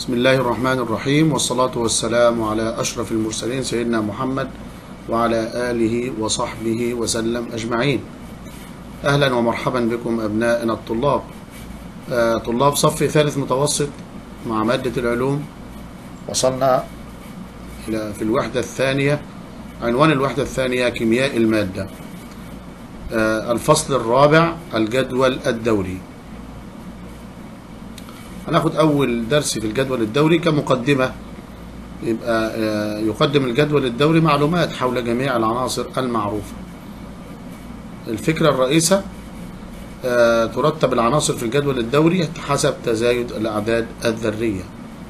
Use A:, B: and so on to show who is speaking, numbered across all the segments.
A: بسم الله الرحمن الرحيم والصلاة والسلام على أشرف المرسلين سيدنا محمد وعلى آله وصحبه وسلم أجمعين أهلا ومرحبا بكم أبنائنا الطلاب آه، طلاب صف ثالث متوسط مع مادة العلوم وصلنا إلى في الوحدة الثانية عنوان الوحدة الثانية كيمياء المادة آه، الفصل الرابع الجدول الدوري هناخد أول درس في الجدول الدوري كمقدمة يبقى آه، يقدم الجدول الدوري معلومات حول جميع العناصر المعروفة الفكرة الرئيسة آه، ترتب العناصر في الجدول الدوري حسب تزايد الأعداد الذرية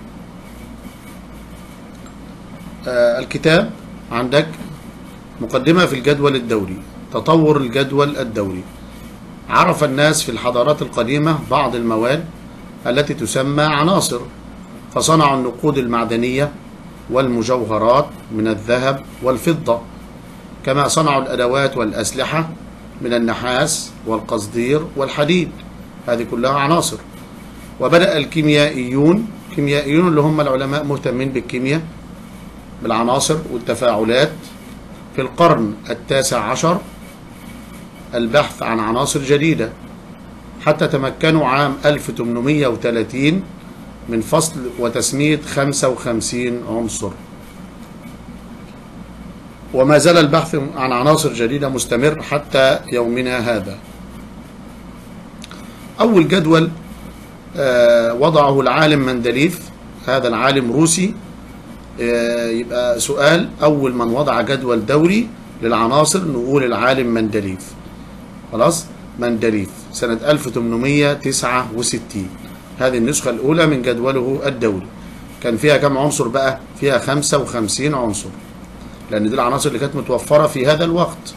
A: آه، الكتاب عندك مقدمة في الجدول الدوري تطور الجدول الدوري عرف الناس في الحضارات القديمة بعض المواد التي تسمى عناصر فصنعوا النقود المعدنية والمجوهرات من الذهب والفضة كما صنعوا الأدوات والأسلحة من النحاس والقصدير والحديد هذه كلها عناصر وبدأ الكيميائيون كيميائيون اللي هم العلماء مهتمين بالكيمياء بالعناصر والتفاعلات في القرن التاسع عشر البحث عن عناصر جديدة حتى تمكنوا عام 1830 من فصل وتسمية 55 عنصر وما زال البحث عن عناصر جديدة مستمر حتى يومنا هذا أول جدول آه، وضعه العالم مندليف هذا العالم روسي آه، يبقى سؤال أول من وضع جدول دوري للعناصر نقول العالم مندليف خلاص مندليف سنة 1869 هذه النسخة الأولى من جدوله الدوري كان فيها كم عنصر بقى؟ فيها 55 عنصر لأن دي العناصر اللي كانت متوفرة في هذا الوقت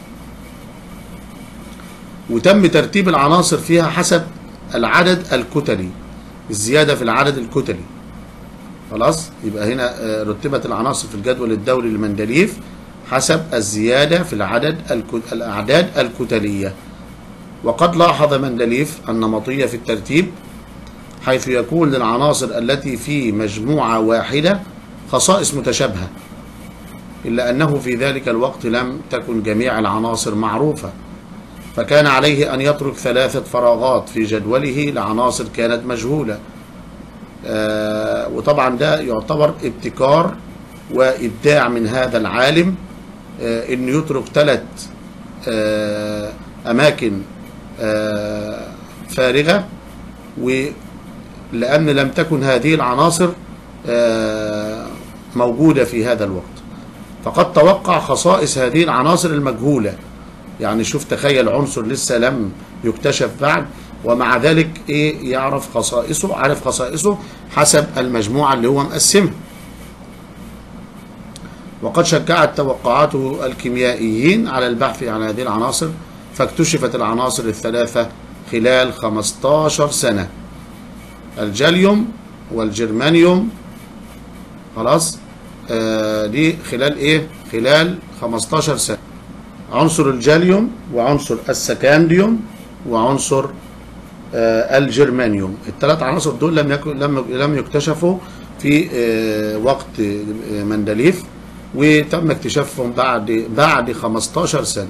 A: وتم ترتيب العناصر فيها حسب العدد الكتلي الزيادة في العدد الكتلي خلاص يبقى هنا آه، رتبت العناصر في الجدول الدوري لمندليف حسب الزيادة في العدد الك- الأعداد الكتلية وقد لاحظ مندليف النمطية في الترتيب حيث يكون للعناصر التي في مجموعة واحدة خصائص متشابهة إلا أنه في ذلك الوقت لم تكن جميع العناصر معروفة فكان عليه أن يترك ثلاثة فراغات في جدوله لعناصر كانت مجهولة آه، وطبعا ده يعتبر ابتكار وإبداع من هذا العالم آه، أنه يترك ثلاث آه، أماكن آه، فارغة ولأن لم تكن هذه العناصر آه، موجودة في هذا الوقت فقد توقع خصائص هذه العناصر المجهولة يعني شوف تخيل عنصر لسه لم يكتشف بعد ومع ذلك ايه يعرف خصائصه عارف خصائصه حسب المجموعة اللي هو مقسمها وقد شجعت توقعاته الكيميائيين على البحث عن هذه العناصر فاكتشفت العناصر الثلاثة خلال 15 سنة الجاليوم والجرمانيوم خلاص آه دي خلال ايه خلال 15 سنة عنصر الجاليوم وعنصر السكانديوم وعنصر آه الجرمانيوم الثلاث عناصر دول لم يكن لم لم يكتشفوا في آه وقت آه مندليف وتم اكتشافهم بعد بعد 15 سنة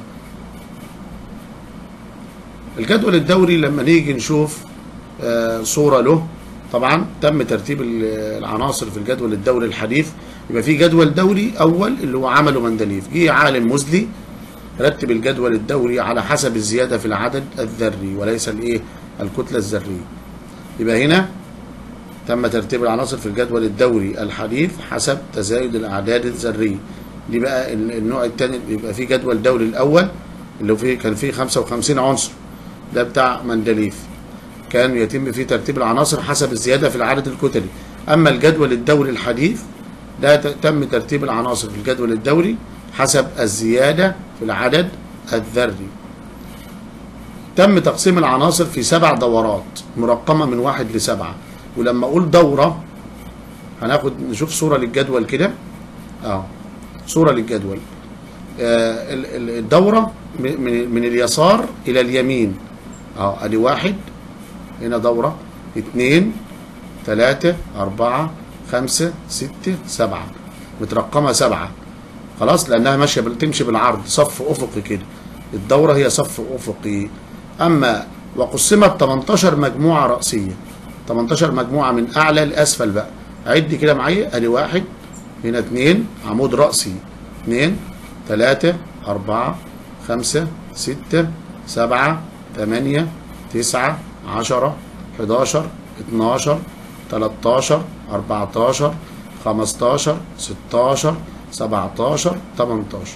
A: الجدول الدوري لما نيجي نشوف آه، صورة له طبعا تم ترتيب ال- العناصر في الجدول الدوري الحديث يبقى في جدول دوري أول اللي هو عمله مندليف جه عالم مزلي رتب الجدول الدوري على حسب الزيادة في العدد الذري وليس الايه الكتلة الذرية يبقى هنا تم ترتيب العناصر في الجدول الدوري الحديث حسب تزايد الأعداد الذرية دي بقى ال- النوع الثاني يبقى في جدول دوري الأول اللي فيه كان فيه 55 عنصر ده بتاع مندليف كان يتم فيه ترتيب العناصر حسب الزيادة في العدد الكتلي أما الجدول الدوري الحديث ده ت- تم ترتيب العناصر في الجدول الدوري حسب الزيادة في العدد الذري تم تقسيم العناصر في سبع دورات مرقمة من واحد لسبعة ولما أقول دورة هناخد نشوف صورة للجدول كده اه صورة للجدول آه ال- ال- الدورة من من- من اليسار إلى اليمين اه ادي واحد هنا دورة اثنين ثلاثة أربعة خمسة ستة سبعة مترقمة سبعة خلاص لأنها ماشية بال- تمشي بالعرض صف أفقي كده الدورة هي صف أفقي أما وقسمت 18 مجموعة رأسية 18 مجموعة من أعلى لأسفل بقى عد كده معايا أدي واحد هنا اتنين عمود رأسي اتنين تلاتة أربعة خمسة ستة سبعة تمانية تسعة عشرة حداشر اتناشر تلاتاشر أربعتاشر خمستاشر ستاشر سبعتاشر تمنتاشر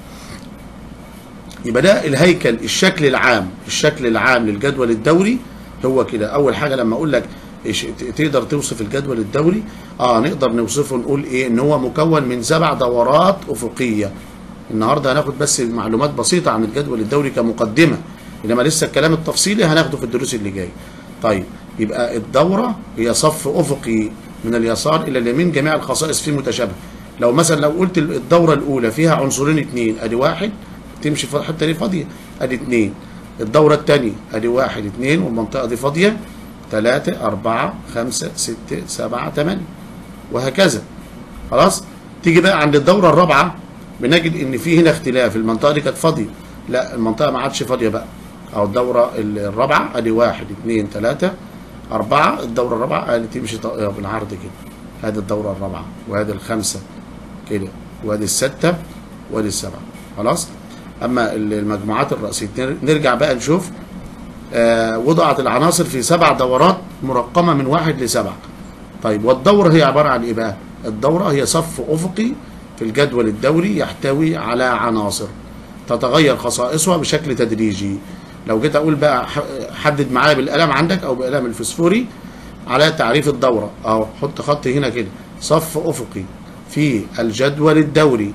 A: يبقى ده الهيكل الشكل العام الشكل العام للجدول الدوري هو كده اول حاجه لما اقول لك إيش- ت- تقدر توصف الجدول الدوري اه نقدر نوصفه نقول ايه ان هو مكون من سبع دورات افقيه النهارده هناخد بس معلومات بسيطه عن الجدول الدوري كمقدمه انما لسه الكلام التفصيلي هناخده في الدروس اللي جايه طيب يبقى الدوره هي صف افقي من اليسار الى اليمين جميع الخصائص فيه متشابهه لو مثلا لو قلت الدوره الاولى فيها عنصرين اثنين ادي واحد تمشي في الحته دي فاضيه ادي اثنين الدوره الثانيه ادي واحد اثنين والمنطقه دي فاضيه ثلاثة أربعة خمسة ستة سبعة ثمانية وهكذا خلاص تيجي بقى عند الدورة الرابعة بنجد إن في هنا اختلاف المنطقة دي كانت فاضية لا المنطقة ما عادش فاضية بقى أو الدورة الرابعة أدي واحد اثنين ثلاثة أربعة الدورة الرابعة أدي تمشي ط- بالعرض كده هذه الدورة الرابعة وهذه الخمسة كده وادي الستة وادي السبعة خلاص أما المجموعات الرئيسية نر- نرجع بقى نشوف آه، وضعت العناصر في سبع دورات مرقمة من واحد لسبعة طيب والدورة هي عبارة عن إيه بقى؟ الدورة هي صف أفقي في الجدول الدوري يحتوي على عناصر تتغير خصائصها بشكل تدريجي لو جيت أقول بقى ح- حدد معايا بالقلم عندك أو بقلم الفسفوري على تعريف الدورة أو حط خط هنا كده صف أفقي في الجدول الدوري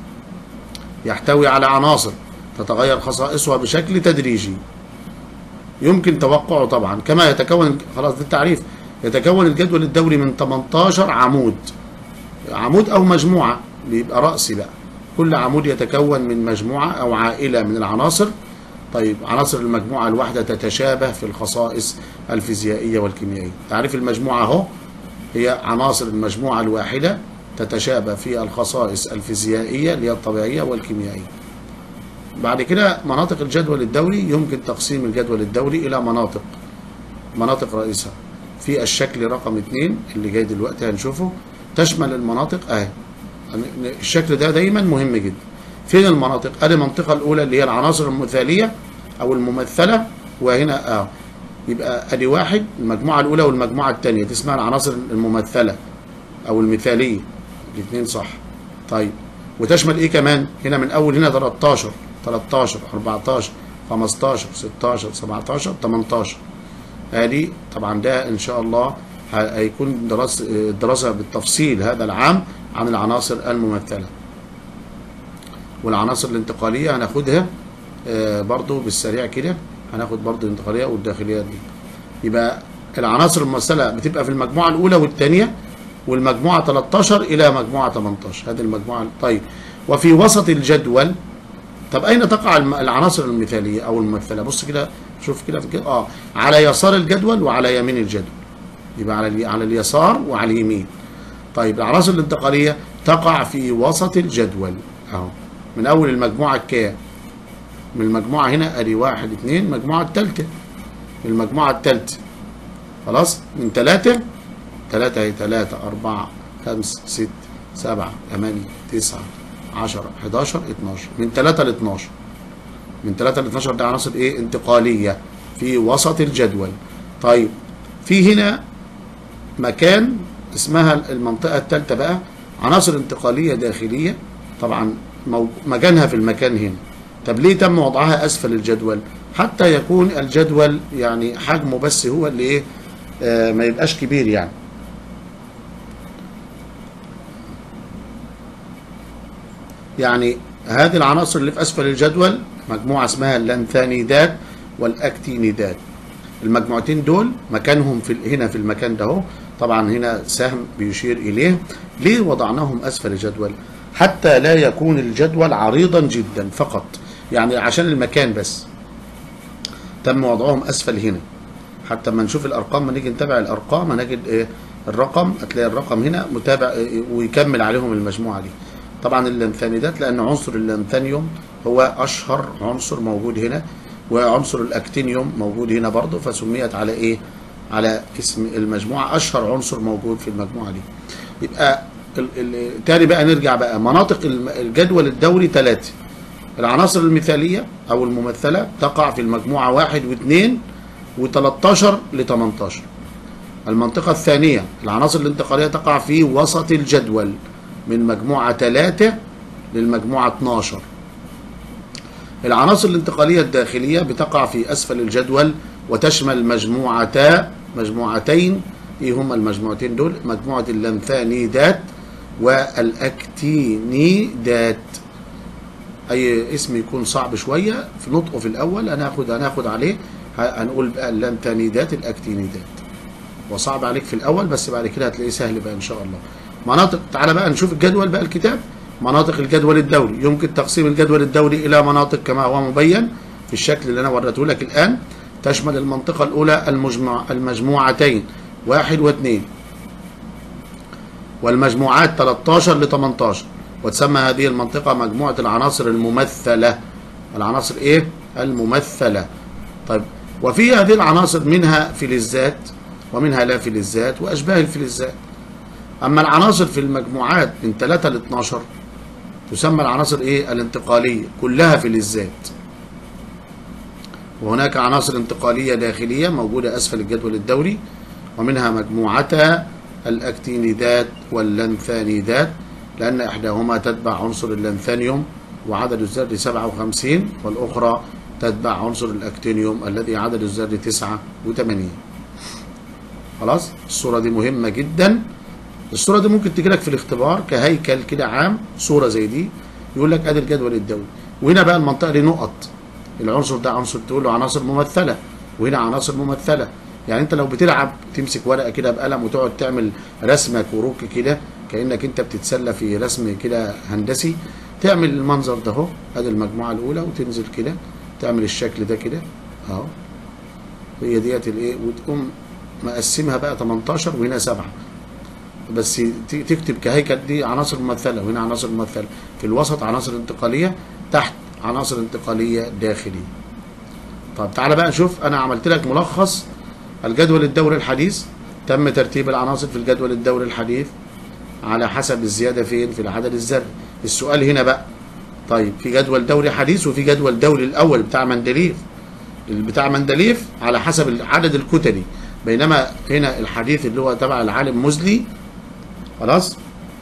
A: يحتوي على عناصر تتغير خصائصها بشكل تدريجي يمكن توقعه طبعا كما يتكون خلاص ده التعريف يتكون الجدول الدوري من 18 عمود عمود او مجموعه بيبقى راسي بقى كل عمود يتكون من مجموعه او عائله من العناصر طيب عناصر المجموعه الواحده تتشابه في الخصائص الفيزيائيه والكيميائيه تعريف المجموعه اهو هي عناصر المجموعه الواحده تتشابه في الخصائص الفيزيائيه اللي هي الطبيعيه والكيميائيه بعد كده مناطق الجدول الدوري يمكن تقسيم الجدول الدوري إلى مناطق مناطق رئيسة في الشكل رقم اثنين اللي جاي دلوقتي هنشوفه تشمل المناطق اهي الشكل ده دايما مهم جدا فين المناطق ادي المنطقة الأولى اللي هي العناصر المثالية أو الممثلة وهنا اه يبقى ادي واحد المجموعة الأولى والمجموعة الثانية دي اسمها العناصر الممثلة أو المثالية الاثنين صح طيب وتشمل ايه كمان هنا من اول هنا 13 13 14 15 16 17 18 ادي طبعا ده ان شاء الله ه- هيكون دراسه دراسه بالتفصيل هذا العام عن العناصر الممثله والعناصر الانتقاليه هناخدها آه، برضو بالسريع كده هناخد برضو الانتقاليه والداخليه دي يبقى العناصر الممثله بتبقى في المجموعه الاولى والثانيه والمجموعه 13 الى مجموعه 18 هذه المجموعه طيب وفي وسط الجدول طب اين تقع الم- العناصر المثاليه او الممثله بص كده شوف كده في كده اه على يسار الجدول وعلى يمين الجدول يبقى على الي- على اليسار وعلى اليمين طيب العناصر الانتقاليه تقع في وسط الجدول اهو من اول المجموعه الكام من المجموعه هنا ادي واحد اثنين المجموعه الثالثه المجموعه الثالثه خلاص من ثلاثه ثلاثة هي ثلاثة أربعة خمسة ستة سبعة ثمانية تسعة عشرة 11 12 من 3 ل 12 من 3 ل 12 ده عناصر ايه انتقالية في وسط الجدول طيب في هنا مكان اسمها المنطقة الثالثة بقى عناصر انتقالية داخلية طبعا مو- مكانها في المكان هنا طب ليه تم وضعها أسفل الجدول حتى يكون الجدول يعني حجمه بس هو اللي ايه آه ما يبقاش كبير يعني يعني هذه العناصر اللي في أسفل الجدول مجموعة اسمها اللانثانيدات والأكتينيدات المجموعتين دول مكانهم في هنا في المكان ده اهو طبعا هنا سهم بيشير إليه ليه وضعناهم أسفل الجدول حتى لا يكون الجدول عريضا جدا فقط يعني عشان المكان بس تم وضعهم أسفل هنا حتى ما نشوف الأرقام ما نيجي نتابع الأرقام هنجد إيه الرقم هتلاقي الرقم هنا متابع ويكمل عليهم المجموعة دي طبعا اللانثانيدات لأن عنصر اللانثانيوم هو أشهر عنصر موجود هنا وعنصر الأكتينيوم موجود هنا برضه فسميت على إيه؟ على اسم المجموعة أشهر عنصر موجود في المجموعة دي يبقى ال- ال- تاني بقى نرجع بقى مناطق الم- الجدول الدوري ثلاثة العناصر المثالية أو الممثلة تقع في المجموعة واحد واثنين و13 ل 18 المنطقة الثانية العناصر الانتقالية تقع في وسط الجدول من مجموعة 3 للمجموعة 12 العناصر الانتقالية الداخلية بتقع في أسفل الجدول وتشمل مجموعتا مجموعتين ايه هما المجموعتين دول مجموعة اللمفانيدات والأكتينيدات اي اسم يكون صعب شويه في نطقه في الاول هناخد هناخد عليه ه- هنقول بقى اللانتانيدات الاكتينيدات وصعب عليك في الاول بس بعد كده هتلاقيه سهل بقى ان شاء الله مناطق تعالى بقى نشوف الجدول بقى الكتاب مناطق الجدول الدوري يمكن تقسيم الجدول الدوري الى مناطق كما هو مبين في الشكل اللي انا وريته لك الان تشمل المنطقه الاولى المجموع المجموعتين واحد واثنين والمجموعات 13 ل 18 وتسمى هذه المنطقة مجموعة العناصر الممثلة العناصر ايه الممثلة طيب وفي هذه العناصر منها فلزات ومنها لا فلزات وأشباه الفلزات أما العناصر في المجموعات من 3 ل 12 تسمى العناصر ايه الانتقالية كلها فلزات وهناك عناصر انتقالية داخلية موجودة أسفل الجدول الدوري ومنها مجموعتا الأكتينيدات واللانثانيدات لأن إحداهما تتبع عنصر اللانثانيوم وعدد الذري 57 والأخرى تتبع عنصر الأكتينيوم الذي عدد الذري 89 خلاص الصورة دي مهمة جدا الصورة دي ممكن تجي لك في الاختبار كهيكل كده عام صورة زي دي يقول لك ادي الجدول الدوري وهنا بقى المنطقة دي نقط العنصر ده عنصر تقول له عناصر ممثلة وهنا عناصر ممثلة يعني انت لو بتلعب تمسك ورقة كده بقلم وتقعد تعمل رسمة كروك كده كأنك انت بتتسلى في رسم كده هندسي تعمل المنظر ده اهو ادي المجموعة الأولى وتنزل كده تعمل الشكل ده كده اهو هي ديت الايه وتقوم مقسمها بقى 18 وهنا 7 بس ت- تكتب كهيكل دي عناصر ممثله وهنا عناصر ممثله في الوسط عناصر انتقاليه تحت عناصر انتقاليه داخليه طب تعالى بقى نشوف انا عملت لك ملخص الجدول الدوري الحديث تم ترتيب العناصر في الجدول الدوري الحديث على حسب الزياده فين في العدد الذري السؤال هنا بقى طيب في جدول دوري حديث وفي جدول دوري الاول بتاع مندليف بتاع مندليف على حسب العدد الكتلي بينما هنا الحديث اللي هو تبع العالم مزلي خلاص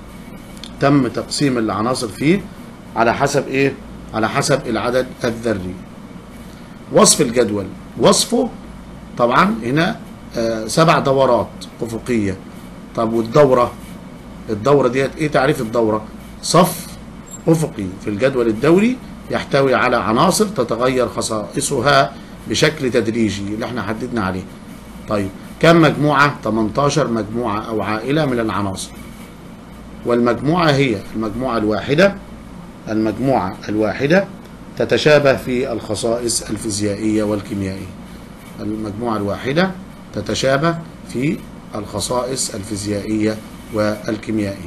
A: تم تقسيم العناصر فيه على حسب ايه على حسب العدد الذري وصف الجدول وصفه طبعا هنا آه سبع دورات افقيه طب والدوره الدوره ديت ايه تعريف الدوره صف افقي في الجدول الدوري يحتوي على عناصر تتغير خصائصها بشكل تدريجي اللي احنا حددنا عليه طيب كم مجموعه 18 مجموعه او عائله من العناصر والمجموعة هي المجموعة الواحدة المجموعة الواحدة تتشابه في الخصائص الفيزيائية والكيميائية المجموعة الواحدة تتشابه في الخصائص الفيزيائية والكيميائية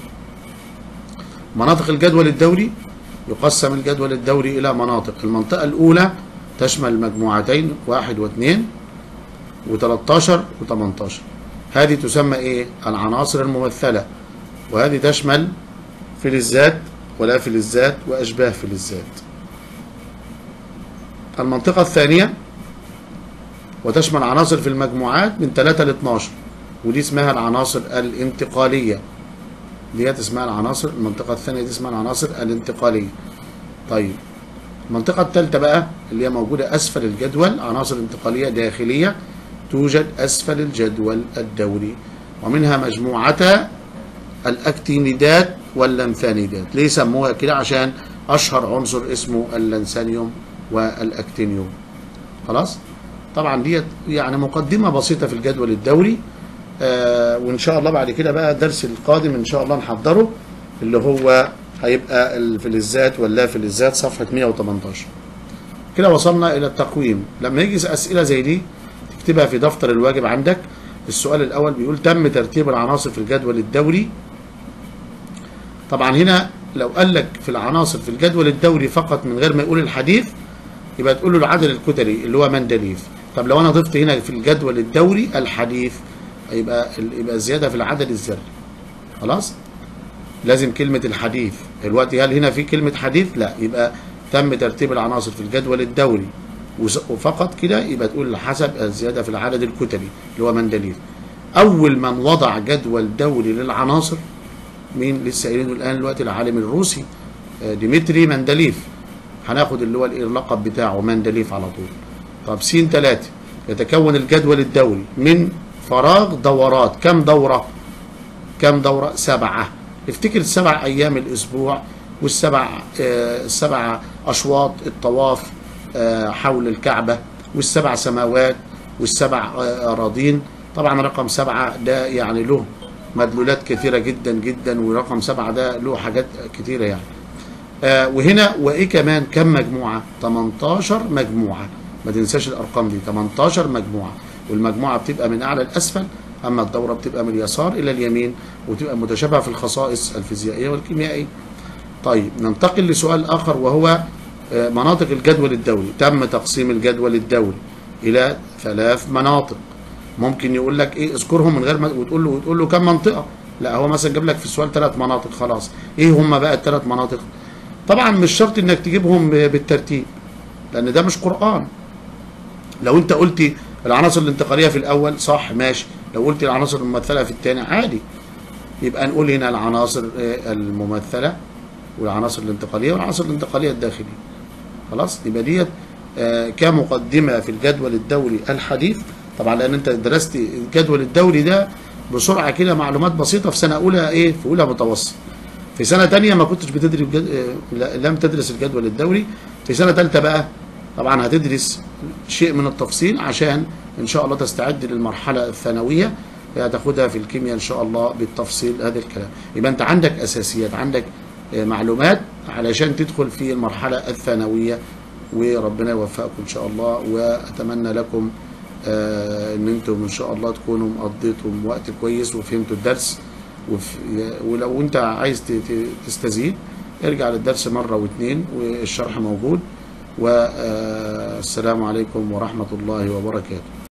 A: مناطق الجدول الدوري يقسم الجدول الدوري إلى مناطق المنطقة الأولى تشمل مجموعتين واحد واثنين و13 و18 هذه تسمى إيه؟ العناصر الممثلة وهذه تشمل فلزات ولا فلزات وأشباه فلزات المنطقة الثانية وتشمل عناصر في المجموعات من 3 ل 12 ودي اسمها العناصر الانتقالية ديت اسمها العناصر المنطقة الثانية دي اسمها العناصر الانتقالية طيب المنطقة الثالثة بقى اللي هي موجودة أسفل الجدول عناصر انتقالية داخلية توجد أسفل الجدول الدوري ومنها مجموعتا الاكتينيدات واللانثانيدات ليه سموها كده عشان اشهر عنصر اسمه اللانثانيوم والاكتينيوم خلاص طبعا ديت يعني مقدمه بسيطه في الجدول الدوري آه وان شاء الله بعد كده بقى الدرس القادم ان شاء الله نحضره اللي هو هيبقى الفلزات واللا فلزات صفحه 118 كده وصلنا الى التقويم لما يجي اسئله زي دي تكتبها في دفتر الواجب عندك السؤال الاول بيقول تم ترتيب العناصر في الجدول الدوري طبعا هنا لو قال لك في العناصر في الجدول الدوري فقط من غير ما يقول الحديث يبقى تقول له العدد الكتلي اللي هو مندليف طب لو انا ضفت هنا في الجدول الدوري الحديث يبقى يبقى زياده في العدد الذري خلاص لازم كلمه الحديث الوقت هل هنا في كلمه حديث لا يبقى تم ترتيب العناصر في الجدول الدوري وفقط كده يبقى تقول حسب الزياده في العدد الكتلي اللي هو مندليف اول من وضع جدول دوري للعناصر مين لسه قايلينه الان دلوقتي العالم الروسي ديمتري مندليف هناخد اللي هو اللقب بتاعه مندليف على طول طب س 3 يتكون الجدول الدوري من فراغ دورات كم دورة كم دورة سبعة افتكر السبع أيام الأسبوع والسبع آه السبع أشواط الطواف آه حول الكعبة والسبع سماوات والسبع آه أراضين طبعا رقم سبعة ده يعني له مدلولات كثيرة جدا جدا ورقم سبعة ده له حاجات كثيرة يعني آه وهنا وايه كمان كم مجموعه 18 مجموعه ما تنساش الارقام دي 18 مجموعه والمجموعه بتبقى من اعلى لاسفل اما الدوره بتبقى من اليسار الى اليمين وتبقى متشابهه في الخصائص الفيزيائيه والكيميائيه طيب ننتقل لسؤال اخر وهو آه مناطق الجدول الدوري تم تقسيم الجدول الدوري الى ثلاث مناطق ممكن يقول لك ايه اذكرهم من غير ما وتقول له وتقول له كم منطقه لا هو مثلا جاب لك في السؤال ثلاث مناطق خلاص ايه هم بقى الثلاث مناطق طبعا مش شرط انك تجيبهم بالترتيب لان ده مش قرآن لو انت قلت العناصر الانتقالية في الاول صح ماشي لو قلت العناصر الممثلة في الثاني عادي يبقى نقول هنا العناصر الممثلة والعناصر الانتقالية والعناصر الانتقالية الداخلية خلاص يبقى ديت كمقدمة في الجدول الدوري الحديث طبعا لان انت درست الجدول الدوري ده بسرعة كده معلومات بسيطة في سنة اولى ايه في اولى متوسط في سنة تانية ما كنتش بتدرس جد... لم تدرس الجدول الدوري في سنة تالتة بقى طبعا هتدرس شيء من التفصيل عشان ان شاء الله تستعد للمرحلة الثانوية هتاخدها في الكيمياء ان شاء الله بالتفصيل هذا الكلام يبقى انت عندك اساسيات عندك معلومات علشان تدخل في المرحلة الثانوية وربنا يوفقكم ان شاء الله واتمنى لكم آه ان انتم ان شاء الله تكونوا قضيتم وقت كويس وفهمتوا الدرس ولو انت عايز تستزيد ارجع للدرس مرة واثنين والشرح موجود والسلام عليكم ورحمة الله وبركاته